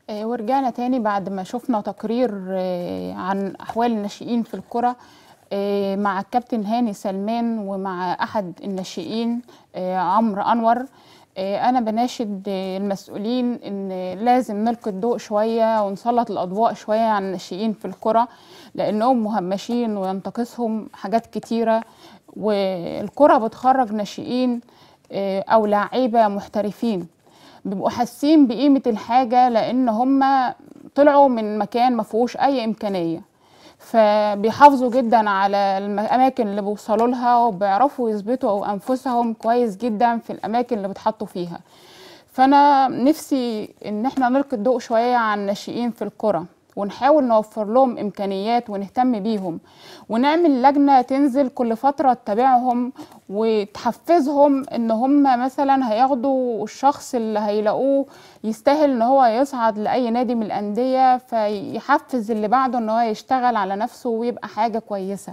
آه، ورجعنا تاني بعد ما شفنا تقرير آه، عن أحوال الناشئين في الكرة آه، مع الكابتن هاني سلمان ومع أحد الناشئين آه، عمرو أنور آه، أنا بناشد آه، المسؤولين إن لازم نلقي الضوء شوية ونسلط الأضواء شوية عن الناشئين في الكرة لأنهم مهمشين وينتقصهم حاجات كتيرة والكرة بتخرج ناشئين آه، أو لعيبة محترفين بيبقوا حاسين بقيمة الحاجة لأن هم طلعوا من مكان ما فيهوش أي إمكانية فبيحافظوا جدا على الأماكن اللي بيوصلوا لها وبيعرفوا يثبتوا أنفسهم كويس جدا في الأماكن اللي بيتحطوا فيها فأنا نفسي إن احنا نلقي الضوء شوية عن الناشئين في الكرة ونحاول نوفر لهم إمكانيات ونهتم بيهم ونعمل لجنة تنزل كل فترة تتابعهم وتحفزهم إن هم مثلا هياخدوا الشخص اللي هيلاقوه يستاهل إن هو يصعد لأي نادي من الأندية فيحفز اللي بعده إن هو يشتغل على نفسه ويبقى حاجة كويسة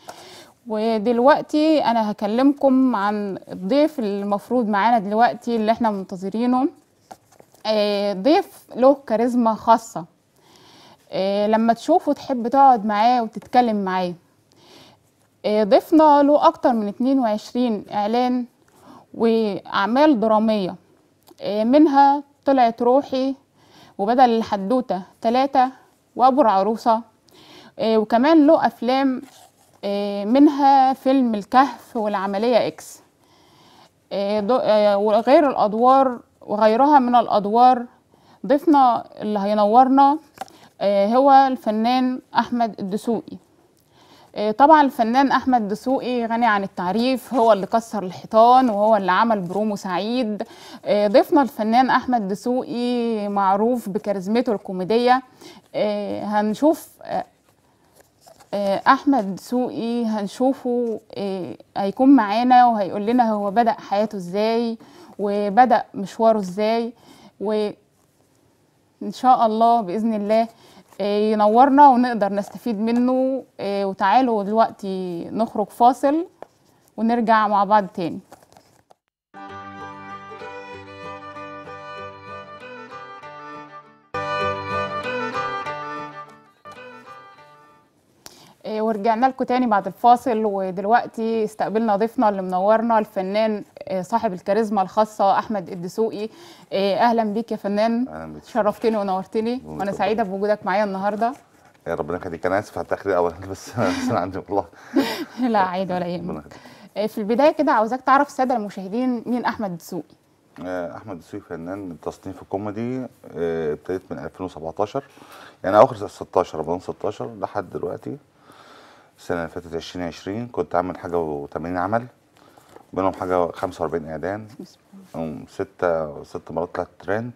ودلوقتي أنا هكلمكم عن الضيف اللي المفروض معانا دلوقتي اللي احنا منتظرينه آه، ضيف له كاريزما خاصة آه، لما تشوفه تحب تقعد معاه وتتكلم معاه آه، ضيفنا له أكتر من 22 إعلان وأعمال درامية آه، منها طلعت روحي وبدل الحدوتة ثلاثة وأبو العروسة آه، وكمان له أفلام آه، منها فيلم الكهف والعملية إكس آه، دو- آه، وغير الأدوار وغيرها من الأدوار ضيفنا اللي هينورنا آه، هو الفنان أحمد الدسوقي آه، طبعا الفنان أحمد دسوقي غني عن التعريف هو اللي كسر الحيطان وهو اللي عمل برومو سعيد آه، ضيفنا الفنان أحمد دسوقي معروف بكاريزمته الكوميدية آه، هنشوف آه، آه، احمد دسوقي هنشوفه آه، هيكون معانا وهيقول لنا هو بدأ حياته ازاي وبدأ مشواره ازاي وان شاء الله بإذن الله آه، ينورنا ونقدر نستفيد منه آه، وتعالوا دلوقتي نخرج فاصل ونرجع مع بعض تاني آه، ورجعنا لكم تاني بعد الفاصل ودلوقتي استقبلنا ضيفنا اللي منورنا الفنان آه، صاحب الكاريزما الخاصة أحمد الدسوقي آه، أهلا بيك يا فنان اهلا بك شرفتني ونورتني وأنا وانت سعيدة بوجودك معايا النهاردة يا ربنا يخليك انا اسف على التاخير الاول بس بس انا عندي والله لا عادي ولا ربنا يهمك يخليك آه، في البداية كده عاوزاك تعرف السادة المشاهدين مين أحمد الدسوقي آه، احمد السوي فنان تصنيف الكوميدي آه، ابتديت من 2017 يعني اواخر 16 رمضان 16 لحد دلوقتي السنه اللي فاتت 2020 كنت عامل حاجه و80 عمل منهم حاجه 45 اعلان أم ستة ست مرات طلعت ترند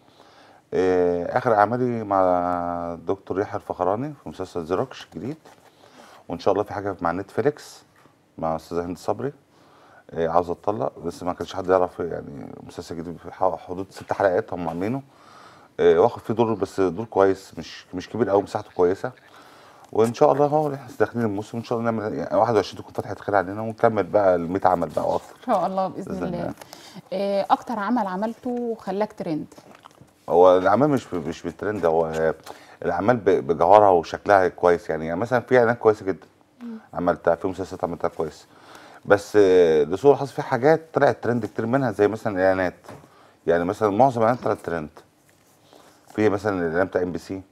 آه، اخر اعمالي مع الدكتور يحيى الفخراني في مسلسل زيروكش جديد وان شاء الله في حاجه مع نتفليكس مع استاذه هند صبري آه، عاوز اتطلق لسه ما كانش حد يعرف يعني مسلسل جديد في ح- حدود ست حلقات هم عاملينه آه، واخد فيه دور بس دور كويس مش مش كبير قوي مساحته كويسه وان شاء الله هو احنا داخلين الموسم ان شاء الله نعمل يعني 21 تكون فتحه خير علينا ونكمل بقى ال 100 عمل بقى واكتر إن شاء الله بإذن بإذن الله الله. آه، أكتر عمل عملته خلاك ترند هو الاعمال مش ب- مش بالترند هو آه، الاعمال ب- بجوهرها وشكلها كويس يعني, يعني مثلا في اعلانات كويسه جدا عملتها في مسلسلات عملتها كويس بس آه، لسوء الحظ في حاجات طلعت ترند كتير منها زي مثلا الاعلانات يعني مثلا معظم الاعلانات طلعت ترند في مثلا الاعلان بتاع ام بي سي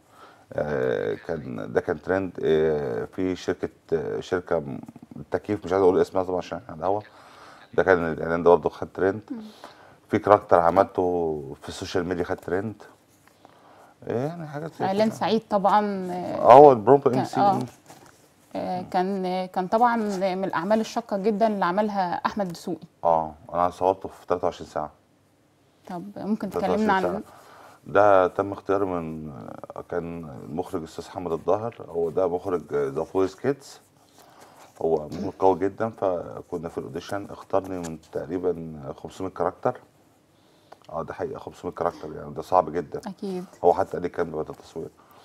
كان ده كان ترند آه، في شركه آه، شركه م- تكييف مش عايز اقول اسمها طبعا عشان احنا الهوا ده كان الاعلان ده برضه خد ترند في كاركتر عملته في السوشيال ميديا خد ترند يعني حاجات زي إعلان كده. سعيد طبعا آه، اه هو البرومو ام كان- سي آه. آه، كان آه، كان طبعا من الأعمال الشاقة جدا اللي عملها أحمد دسوقي اه انا صورته في 23 ساعه طب ممكن 23 تكلمنا ساعة. عن ده تم اختياري من كان المخرج الاستاذ حمد الظاهر هو ده مخرج ذا فويس كيدز هو مخرج قوي جدا فكنا في الاوديشن اختارني من تقريبا 500 كاركتر اه ده حقيقه 500 كاركتر يعني ده صعب جدا أكيد هو حتى قال لي كان بعد التصوير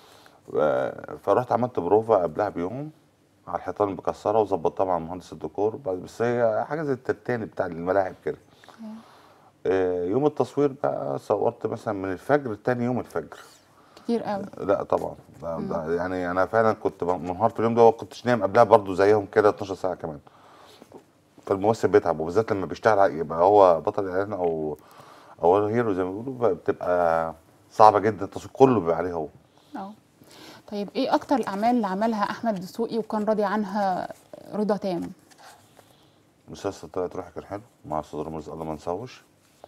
و- فرحت عملت بروفا قبلها بيوم على الحيطان مكسره وظبطتها مع مهندس الديكور بعد- بس هي حاجه زي التتاني بتاع الملاعب كده آه، يوم التصوير بقى صورت مثلا من الفجر تاني يوم الفجر كتير قوي لا طبعا ده ده يعني انا فعلا كنت ب- منهار في اليوم ده وكنتش كنتش نايم قبلها برضو زيهم كده 12 ساعه كمان فالممثل بيتعب وبالذات لما بيشتغل ع- يبقى هو بطل اعلان او او هيرو زي ما بيقولوا بتبقى صعبه جدا التصوير كله بيبقى عليه هو اه طيب ايه اكتر الاعمال اللي عملها احمد دسوقي وكان راضي عنها رضا تام مسلسل طلعت روحي كان حلو مع استاذ رامز الله ما نساهوش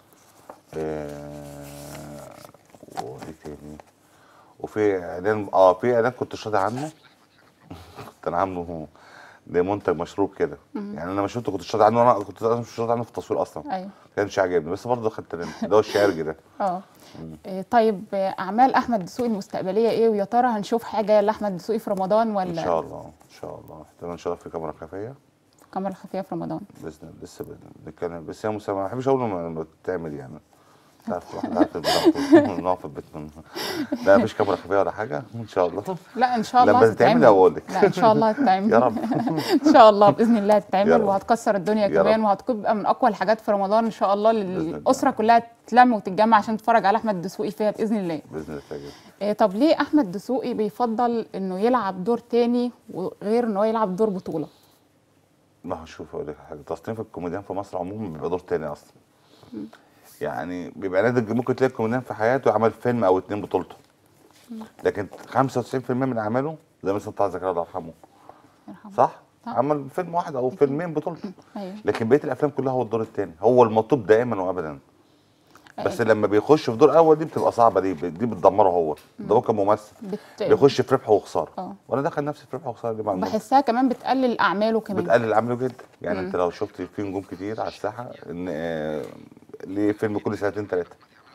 آه، وايه تاني وفي اعلان اه في اعلان كنت مش راضي عنه كنت انا عامله لمنتج مشروب كده يعني انا ما شفته كنت راضي عنه انا كنت أنا مش راضي عنه في التصوير اصلا ايوه ما كانش عاجبني بس برضه خدت ترند اللي هو الشعرجي ده اه إيه طيب آه، اعمال احمد دسوقي المستقبليه ايه ويا ترى هنشوف حاجه لاحمد دسوقي في رمضان ان ولا شاء الله ان شاء الله احتمال ان شاء الله في كاميرا خفيه كاميرا خفيه في رمضان باذن الله لسه بنتكلم بس هي مسابقه ما بحبش اقول لما بتعمل يعني تعرف الواحد عارف البتاع نقف في البيت من لا مفيش كاميرا خفيه ولا حاجه ان شاء الله لا ان شاء الله لما تتعمل هقول لك. لا ان شاء الله هتتعمل يا رب ان شاء الله باذن الله يا هتتعمل رب. وهتكسر الدنيا يا كمان رب. وهتبقى من اقوى الحاجات في رمضان ان شاء الله الله. للاسره كلها تتلم وتتجمع عشان تتفرج على احمد دسوقي فيها باذن الله باذن الله تعجبك إيه طب ليه احمد دسوقي بيفضل انه يلعب دور تاني وغير انه يلعب دور بطوله ما هو شوف اقول لك حاجه تصنيف الكوميديان في مصر عموما بيبقى دور تاني اصلا يعني بيبقى نادر ممكن تلاقي الكوميديان في حياته عمل فيلم او اتنين بطولته لكن 95% من اعماله زي مثلا طه زكريا الله يرحمه يرحمه. صح؟ صح. عمل فيلم واحد او فيلمين بطولته ايوه لكن بقيه الافلام كلها هو الدور الثاني هو المطلوب دائما وابدا بس أيوة. لما بيخش في دور اول دي بتبقى صعبه دي دي بتدمره هو ده هو كممثل بت... بيخش في ربح وخساره اه. وانا دخل نفسي في ربح وخساره دي مع الممثل. بحسها كمان بتقلل اعماله كمان بتقلل عمله جدا يعني انت لو شفت في نجوم كتير على الساحه ان آه، ليه فيلم كل سنتين ثلاثه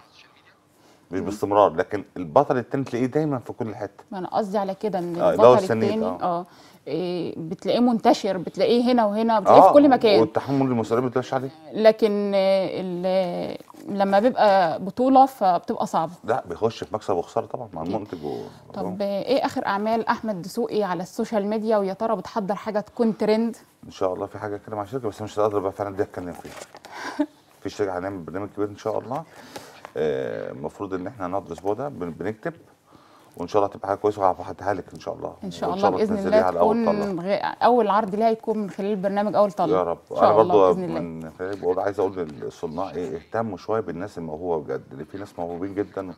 مش باستمرار لكن البطل التاني تلاقيه دايما في كل حته ما انا قصدي على كده ان اه، اللي هو البطل السنيد، التاني اه. اه إيه بتلاقيه منتشر بتلاقيه هنا وهنا بتلاقيه في كل مكان والتحمل المسؤوليه ما بتبقاش عليه لكن آه، ال- لما بيبقى بطوله فبتبقى صعبه لا بيخش في مكسب وخساره طبعا مع المنتج و... طب آه، ايه اخر اعمال احمد دسوقي على السوشيال ميديا ويا ترى بتحضر حاجه تكون ترند ان شاء الله في حاجه كده مع شركه بس مش هقدر بقى فعلا دي اتكلم فيها في شركه هنعمل برنامج كبير ان شاء الله آه، المفروض ان احنا هنقعد الاسبوع ده بن- بنكتب وان شاء الله تبقى حاجه كويسه وهبعتها لك ان شاء الله ان شاء وإن الله باذن تنزليها الله على أول تكون طلة. غ... اول عرض ليها يكون من خلال البرنامج اول طلع يا رب ان انا شاء الله برضو باذن الله من خلال بقول عايز اقول للصناع ايه اهتموا شويه بالناس الموهوبه بجد اللي في ناس موهوبين جدا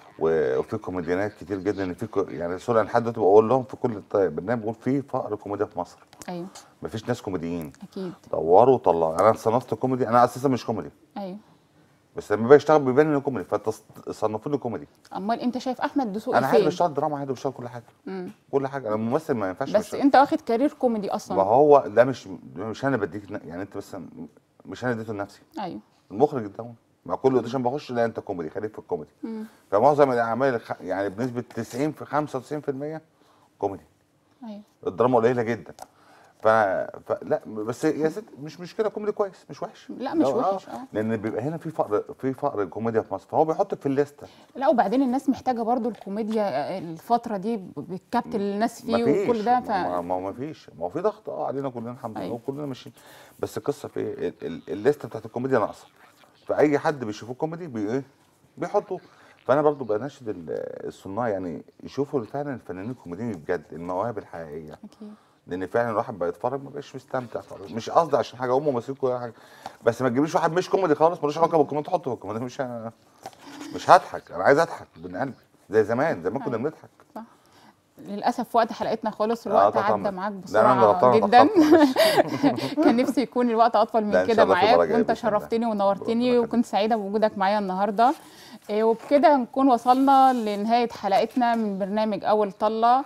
و- وفي كوميديانات كتير جدا ان في كو- يعني سوري انا لحد دلوقتي بقول لهم في كل طيب برنامج بقول في فقر كوميديا في مصر ايوه مفيش ناس كوميديين اكيد دوروا وطلعوا انا صنفت كوميدي انا اساسا مش كوميدي ايوه بس لما باجي اشتغل بيبان انه كوميدي فتصنفوني كوميدي امال انت شايف احمد دسوقي انا عادي فين بشتغل دراما عادي بشتغل كل حاجه مم. كل حاجه انا ممثل ما ينفعش بس مش- انت واخد كارير كوميدي ما اصلا هو ده مش مش انا بديك ن- يعني انت بس مش انا اديته لنفسي ايوه المخرج اداهوني مع كل اوديشن بخش لا انت كوميدي خليك في الكوميدي فمعظم الاعمال الخ- يعني بنسبه 90 في 95% كوميدي ايوه الدراما قليله جدا ف... فلا بس يا ست مش مشكله كوميدي كويس مش وحش لا، مش لو- وحش، اه. لان بيبقى هنا في فقر في فقر الكوميديا في مصر فهو بيحطك في الليسته لا وبعدين الناس محتاجه برضو الكوميديا الفتره دي بتكابتل الناس فيه مفيش وكل ده ف ما ما ما فيش ما هو في ضغط اه علينا كلنا الحمد لله أيوة. وكلنا ماشيين بس القصه في ايه ال- ال- الليسته بتاعت الكوميديا ناقصه فاي حد بيشوفه كوميدي بي ايه بيحطه فانا برضو بناشد ال- الصناع يعني يشوفوا فعلا الفنانين الكوميديين بجد المواهب الحقيقيه اكيد لان فعلا الواحد بقى يتفرج ما بقاش مستمتع خالص مش قصدي عشان حاجه هم ممثلين كل حاجه بس ما تجيبليش واحد مش كوميدي خالص ملوش علاقه بالكوميدي تحطه في الكوميدي مش ه- مش هضحك انا عايز اضحك من قلبي زي زمان زمان كنا أيوة. بنضحك صح للاسف وقت حلقتنا خلص الوقت طبعاً. عدى معاك ده أنا اللي بسرعه غلطان، جدا اتأخرت، معلش. كان نفسي يكون الوقت اطول لا، من إن كده شاء الله في معاك مرة جاية وانت بإذن الله. شرفتني ربنا ونورتني يخليك. وكنت سعيده بوجودك معايا النهارده إيه، وبكده نكون وصلنا لنهايه حلقتنا من برنامج اول طله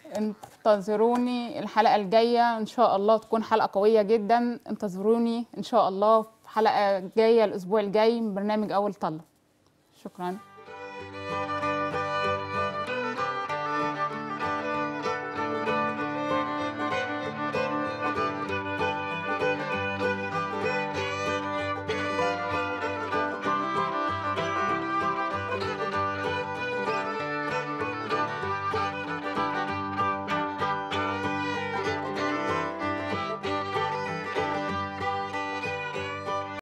انتظروني الحلقه الجايه ان شاء الله تكون حلقه قويه جدا انتظروني ان شاء الله في حلقه جايه الاسبوع الجاي من برنامج اول طله شكرا